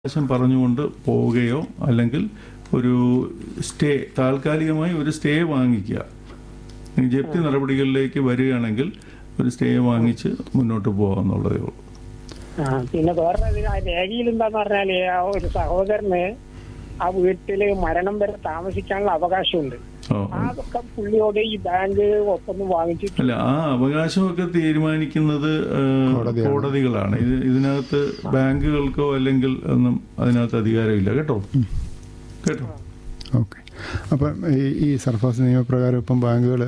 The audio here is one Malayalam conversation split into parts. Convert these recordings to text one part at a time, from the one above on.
അവകാശം പറഞ്ഞുകൊണ്ട് പോവുകയോ അല്ലെങ്കിൽ ഒരു സ്റ്റേ താൽക്കാലികമായി ഒരു സ്റ്റേ വാങ്ങിക്കുക ഈ ജപ്തി നടപടികളിലേക്ക് വരികയാണെങ്കിൽ ഒരു സ്റ്റേ വാങ്ങിച്ച് മുന്നോട്ട് പോകാമെന്നുള്ളതേ ഉള്ളൂ ആ പിന്നെ വേറെ ആ രേഖയിൽ എന്താന്ന് പറഞ്ഞാല് ആ ഒരു സഹോദരന് ആ വീട്ടില് മരണം വരെ താമസിക്കാനുള്ള അവകാശമുണ്ട് ഓ, ഓ. അതൊക്കെ പുള്ളിയോട് ഈ ബാങ്ക് ഒപ്പൊന്നും വാങ്ങിച്ചിട്ട് അല്ല ആ അവകാശമൊക്കെ തീരുമാനിക്കുന്നത് ആ, കോടതിയാണ്. കോടതികളാണ് ഇത് ഇതിനകത്ത് ബാങ്കുകൾക്കോ അല്ലെങ്കിൽ ഒന്നും അതിനകത്ത് അധികാരമില്ല കേട്ടോ കേട്ടോ ഓക്കെ അപ്പം ഈ ഈ സർഫാസ് നിയമപ്രകാരം ഇപ്പം ബാങ്കുകൾ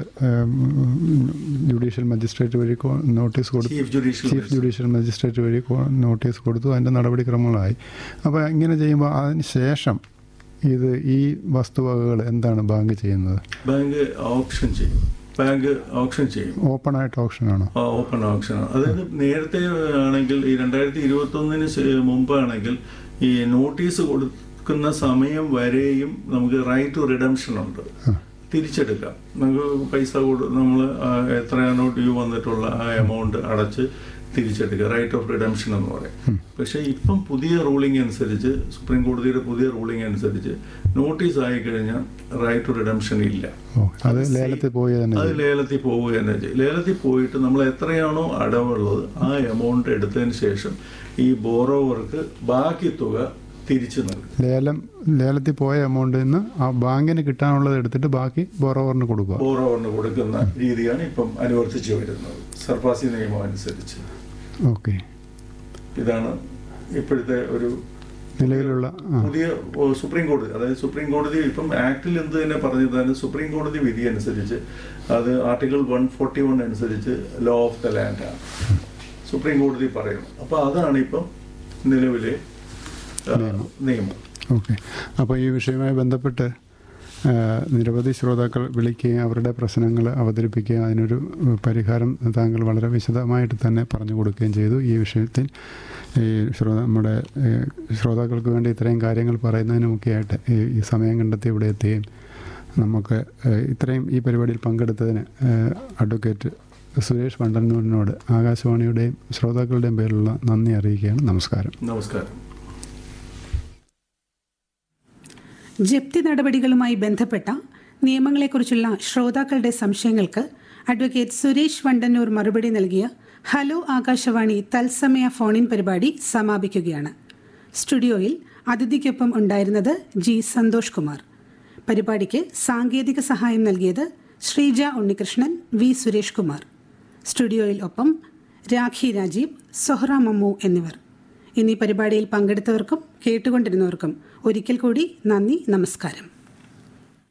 ജുഡീഷ്യൽ മജിസ്ട്രേറ്റ് വഴി കോ- നോട്ടീസ് കൊടുത്തു chief judicial chief judicial magistrate വഴി കോ- നോട്ടീസ് കൊടുത്തു അതിൻ്റെ നടപടിക്രമങ്ങളായി അപ്പോൾ ഇങ്ങനെ ചെയ്യുമ്പോൾ അതിന് ശേഷം ഇത് ഈ വസ്തുവകകൾ എന്താണ് ബാങ്ക് ചെയ്യുന്നത് ബാങ്ക് ഓപ്ഷൻ ചെയ്യും ബാങ്ക് ഓപ്ഷൻ ചെയ്യും ഓപ്പൺ ആയിട്ട് ഓപ്ഷനാണോ ആ, ഓപ്പൺ ഓപ്ഷൻ അതായത് നേരത്തെ ആണെങ്കിൽ ഈ രണ്ടായിരത്തി ഇരുപത്തി ഒന്നിന് മുമ്പാണെങ്കിൽ ഈ നോട്ടീസ് കൊടുക്കുന്ന സമയം വരെയും നമുക്ക് റൈറ്റ് ടു റിഡംഷൻ ഉണ്ട് തിരിച്ചെടുക്കാം നമുക്ക് പൈസ കൊടു നമ്മൾ എത്രയാണോ ഡ്യൂ വന്നിട്ടുള്ള ആ എമൗണ്ട് അടച്ച് തിരിച്ചെടുക്കുക റൈറ്റ് ഓഫ് റിഡംഷൻ എന്ന് പറയും പക്ഷേ ഇപ്പം പുതിയ റൂളിംഗ് അനുസരിച്ച് സുപ്രീം കോടതിയുടെ പുതിയ റൂളിംഗ് അനുസരിച്ച് നോട്ടീസ് ആയി കഴിഞ്ഞാൽ റൈറ്റ് ടു റിഡംഷൻ ഇല്ല ഓ അത് ലേലത്തിൽ പോയി തന്നെ അത് ചെയ്യും. ലേലത്തിൽ പോവുക തന്നെ ചെയ്യും ലേലത്തിൽ പോയിട്ട് നമ്മൾ എത്രയാണോ അടവുള്ളത് ആ എമൗണ്ട് എടുത്തതിന് ശേഷം ഈ ബോറോവർക്ക് ബാക്കി തുക തിരിച്ചു നൽകും ലേലം ലേലത്തിൽ പോയ എമൗണ്ടിൽ നിന്ന് ആ ബാങ്കിന് കിട്ടാനുള്ളത് എടുത്തിട്ട് ബാക്കി ബോറോവറിന് കൊടുക്കുക ബോറോവറിന് കൊടുക്കുന്ന രീതിയാണ് ഇപ്പം അനുവർത്തിച്ചു വരുന്നത് സർഫാസി നിയമം അനുസരിച്ച് ഓക്കെ ഇതാണ് ഇപ്പോഴത്തെ ഒരു നിലവിലുള്ള ആ പുതിയ ഓ, സുപ്രീം കോടതി അതായത് സുപ്രീം കോടതി ഇപ്പം ആക്ടിൽ എന്ത് തന്നെ പറഞ്ഞതാണ് സുപ്രീം കോടതി വിധി അനുസരിച്ച് അത് ആർട്ടിക്കിൾ വൺ ഫോർട്ടി വൺ അനുസരിച്ച് ലോ ഓഫ് ദ ലാൻഡ് ആണ് സുപ്രീം കോടതി പറയുന്നു അപ്പൊ അതാണ് ഇപ്പം നിലവിലെ ആ, നിയമം. നിയമം ഓക്കെ അപ്പോൾ ഈ വിഷയവുമായി ബന്ധപ്പെട്ട് ആ, നിരവധി ശ്രോതാക്കൾ വിളിക്കുകയും അവരുടെ പ്രശ്നങ്ങൾ അവതരിപ്പിക്കുകയും അതിനൊരു ഉം, പരിഹാരം താങ്കൾ വളരെ വിശദമായിട്ട് തന്നെ പറഞ്ഞു കൊടുക്കുകയും ചെയ്തു ഈ വിഷയത്തിൽ ഈ ശ്രോത നമ്മുടെ ഏ, ശ്രോതാക്കൾക്ക് വേണ്ടി ഇത്രയും കാര്യങ്ങൾ പറയുന്നതിനുമൊക്കെയായിട്ട് ഈ ഈ സമയം കണ്ടെത്തി ഇവിടെ എത്തുകയും നമുക്ക് ഏ, ഇത്രയും ഈ പരിപാടിയിൽ പങ്കെടുത്തതിന് ഏ, അഡ്വക്കേറ്റ് സുരേഷ് വണ്ടന്നൂരിനോട് ആകാശവാണിയുടെയും ശ്രോതാക്കളുടെയും പേരിലുള്ള നന്ദി അറിയിക്കുകയാണ് നമസ്കാരം നമസ്കാരം ജപ്തി നടപടികളുമായി ബന്ധപ്പെട്ട നിയമങ്ങളെക്കുറിച്ചുള്ള ശ്രോതാക്കളുടെ സംശയങ്ങൾക്ക് അഡ്വക്കേറ്റ് സുരേഷ് വണ്ടന്നൂർ മറുപടി നൽകിയ ഹലോ ആകാശവാണി തത്സമയ ഫോണിൻ പരിപാടി സമാപിക്കുകയാണ് സ്റ്റുഡിയോയിൽ അതിഥിക്കൊപ്പം ഉണ്ടായിരുന്നത് ജി സന്തോഷ് കുമാർ പരിപാടിക്ക് സാങ്കേതിക സഹായം നൽകിയത് ശ്രീജ ഉണ്ണികൃഷ്ണൻ വി സുരേഷ് കുമാർ സ്റ്റുഡിയോയിൽ ഒപ്പം രാഖി രാജീവ് സൊഹ്റ മമ്മു എന്നിവർ ഇന്നീ പരിപാടിയിൽ പങ്കെടുത്തവർക്കും കേട്ടുകൊണ്ടിരുന്നവർക്കും ഒരിക്കൽ കൂടി നന്ദി നമസ്കാരം